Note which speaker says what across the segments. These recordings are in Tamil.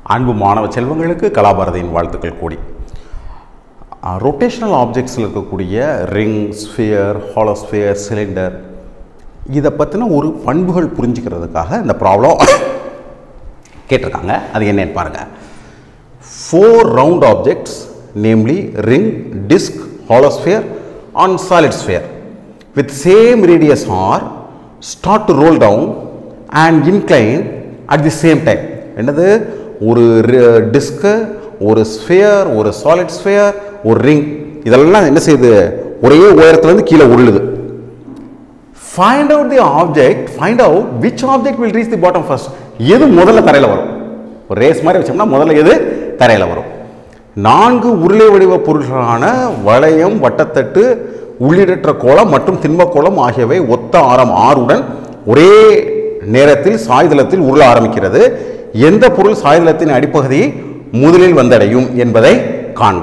Speaker 1: அன்பு மாணவ செல்வங்களுக்கு கலாபாரதியின் வாழ்த்துக்கள் கூடி ரொட்டேஷனல் ஆப்ஜெக்ட்ஸில் இருக்கக்கூடிய ரிங் ஸ்பியர் ஹாலோஸ்பியர் சிலிண்டர் இதை பற்றின ஒரு பண்புகள் புரிஞ்சுக்கிறதுக்காக இந்த ப்ராப்ளம் கேட்டிருக்காங்க அது என்னன்னு பாருங்கள் four round objects namely ring disc hollow sphere and solid sphere with same radius are start to roll down and incline at the same time என்னது ஒரு டிஸ்க்கு ஒரு ஸ்பியர் ஒரு சாலிட் ஸ்பியர் ஒரு ரிங் இதெல்லாம் என்ன செய்யுது ஒரே உயரத்துலேருந்து கீழே உருளுது find out the object find out which object will reach the bottom first எது முதல்ல தரையில் வரும் ஒரு ரேஸ் மாதிரி வச்சோம்னா முதல்ல எது தரையில் வரும் நான்கு உருளை வடிவ பொருள்களான வளையம் வட்டத்தட்டு உள்ளிடற்ற கோளம் மற்றும் திண்ம கோளம் ஆகியவை ஒத்த ஆரம் ஆறுடன் ஒரே நேரத்தில் சாய்தளத்தில் உருள ஆரம்பிக்கிறது எந்த பொருள் சாய்தளத்தின் அடிப்பகுதியை முதலில் வந்தடையும் என்பதை காண்க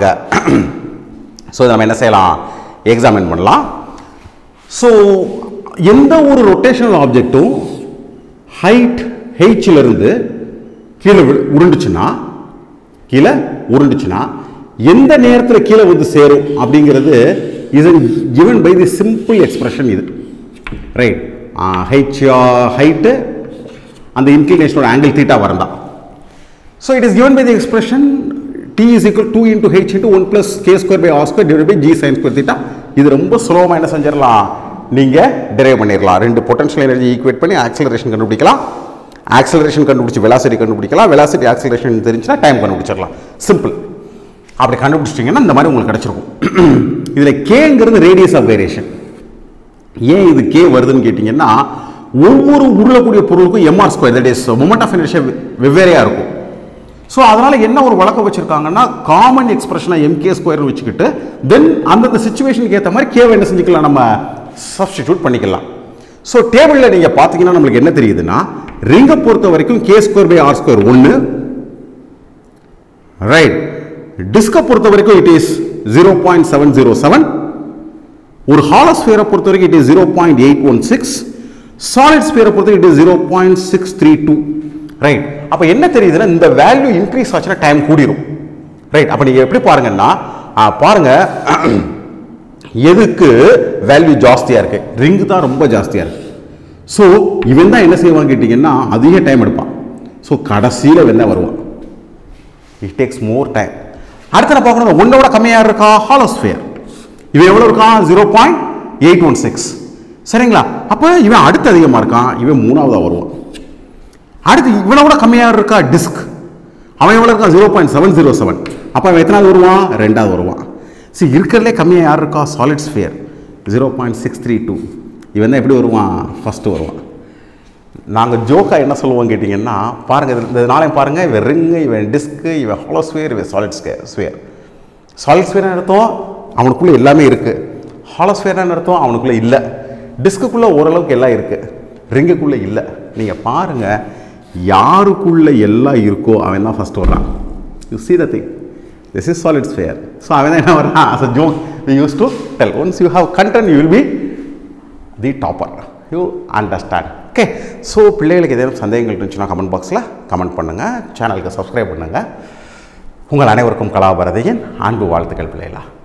Speaker 1: ஸோ நம்ம என்ன செய்யலாம் எக்ஸாமின் பண்ணலாம் ஸோ எந்த ஒரு ரொட்டேஷனல் ஆப்ஜெக்ட்டும் ஹைட் ஹெச்சிலிருந்து கீழே விழு- உருண்டுச்சுன்னா கீழே உருண்டுச்சுன்னா எந்த நேரத்தில் கீழே வந்து சேரும் அப்படிங்கிறது இது given by the simple expression இது ரைட் ஹைச் ஹைட்டு அந்த இன்க்ளினேஷனோட ஆங்கிள் தீட்டா வரந்தா so it is given by the expression t is equal 2 into h into 1 plus k square by r square divided by g sin square theta இது ரொம்ப சுலபமாக என்ன செஞ்சிடலாம் நீங்கள் டெரைவ் பண்ணிடலாம் ரெண்டு பொட்டன்ஷியல் எனர்ஜி ஈக்குவேட் பண்ணி ஆக்சலரேஷன் கண்டுபிடிக்கலாம் ஆக்சலரேஷன் கண்டுபிடிச்சி வெலாசிட்டி கண்டுபிடிக்கலாம் வெலாசிட்டி ஆக்சலரேஷன் தெரிஞ்சுன்னா டைம் கண்டுபிடிச்சிடலாம் சிம்பிள் அப்படி கண்டுபிடிச்சிட்டிங்கன்னா இந்த மாதிரி உங்களுக்கு கிடச்சிருக்கும் இதில் கேங்கிறது ரேடியஸ் ஆஃப் வேரியேஷன் ஏன் இது கே வருதுன்னு கேட்டிங்கன்னா ஒவ்வொரு உருளக்கூடிய பொருளுக்கும் MR square that is moment of inertia வெவ்வேறையாக இருக்கும் ஸோ அதனால் என்ன ஒரு வழக்கம் வச்சுருக்காங்கன்னா காமன் எக்ஸ்பிரஷனை எம்கே ஸ்கொயர்னு வச்சுக்கிட்டு தென் அந்தந்த சுச்சுவேஷனுக்கு ஏற்ற மாதிரி கேவை என்ன செஞ்சுக்கலாம் நம்ம சப்ஸ்டிடியூட் பண்ணிக்கலாம் ஸோ டேபிளில் நீங்கள் பார்த்தீங்கன்னா நம்மளுக்கு என்ன தெரியுதுன்னா ரிங்கை பொறுத்த வரைக்கும் k square by r square ஒன்று ரைட் டிஸ்கை பொறுத்த வரைக்கும் it is zero point seven zero seven ஒரு ஹாலோஸ்பியரை பொறுத்த வரைக்கும் it is zero point eight one six solid ஸ்பியரை பொறுத்த வரைக்கும் it is zero point six three two right அப்போ என்ன தெரியுதுன்னா இந்த வேல்யூ இன்க்ரீஸ் ஆச்சுன்னா டைம் கூடிரும் ரைட் அப்போ நீங்கள் எப்படி பாருங்கன்னா ஆ, பாருங்க எதுக்கு வேல்யூ ஜாஸ்தியாக இருக்கு ரிங்கு தான் ரொம்ப ஜாஸ்தியாக இருக்கு ஸோ இவன் தான் என்ன செய்வான்னு கேட்டிங்கன்னா அதிக டைம் எடுப்பான் ஸோ கடைசியில் இவன் தான் வருவான் இட் டேக்ஸ் மோர் டைம் அடுத்து நான் பார்க்கணும் ஒன்னோட கம்மியாக இருக்கா ஹாலோஸ்பியர் இவன் எவ்வளோ இருக்கான் zero point eight one six சரிங்களா அப்போ இவன் அடுத்து அதிகமாக இருக்கான் இவன் மூணாவதாக வருவான் அடுத்து இவனை விட கம்மியாக இருக்கா டிஸ்க் அவன் எவ்வளோ இருக்கான் zero point seven zero seven அப்போ அவன் எத்தனாவது வருவான் ரெண்டாவது வருவான் சரி இருக்கிறதுலே கம்மியாக யார் இருக்கா solid sphere zero point six three two இவன் தான் எப்படி வருவான் ஃபஸ்ட்டு வருவான் நாங்கள் ஜோக்காக என்ன சொல்லுவோம் கேட்டிங்கன்னா பாருங்கள் இந்த நாளையும் பாருங்கள் இவன் ரிங்கு இவன் டிஸ்க்கு இவன் ஹாலோஸ்பியர் இவன் சாலிட் ஸ்பியர் சாலிட் ஸ்பியர் அர்த்தம் அவனுக்குள்ளே எல்லாமே இருக்குது ஹாலோஸ்பியர் அர்த்தம் அவனுக்குள்ளே இல்லை டிஸ்க்குள்ளே ஓரளவுக்கு எல்லாம் இருக்குது ரிங்குக்குள்ளே இல்லை நீங்கள் பாருங்கள் யாருக்குள்ளே எல்லாம் இருக்கோ அவன் தான் ஃபஸ்ட்டு வர்றான் you see the thing this is solid sphere so அவன் தான் என்ன வர்றான் as a joke we used to tell once you have content you will be the topper you understand okay so பிள்ளைகளுக்கு ஏதேனும் சந்தேகங்கள் இருந்துச்சுன்னா கமெண்ட் பாக்ஸில் கமெண்ட் பண்ணுங்கள் சேனலுக்கு சப்ஸ்கிரைப் பண்ணுங்கள் உங்கள் அனைவருக்கும் கலாபாரதியின் அன்பு வாழ்த்துக்கள் பிள்ளைகளா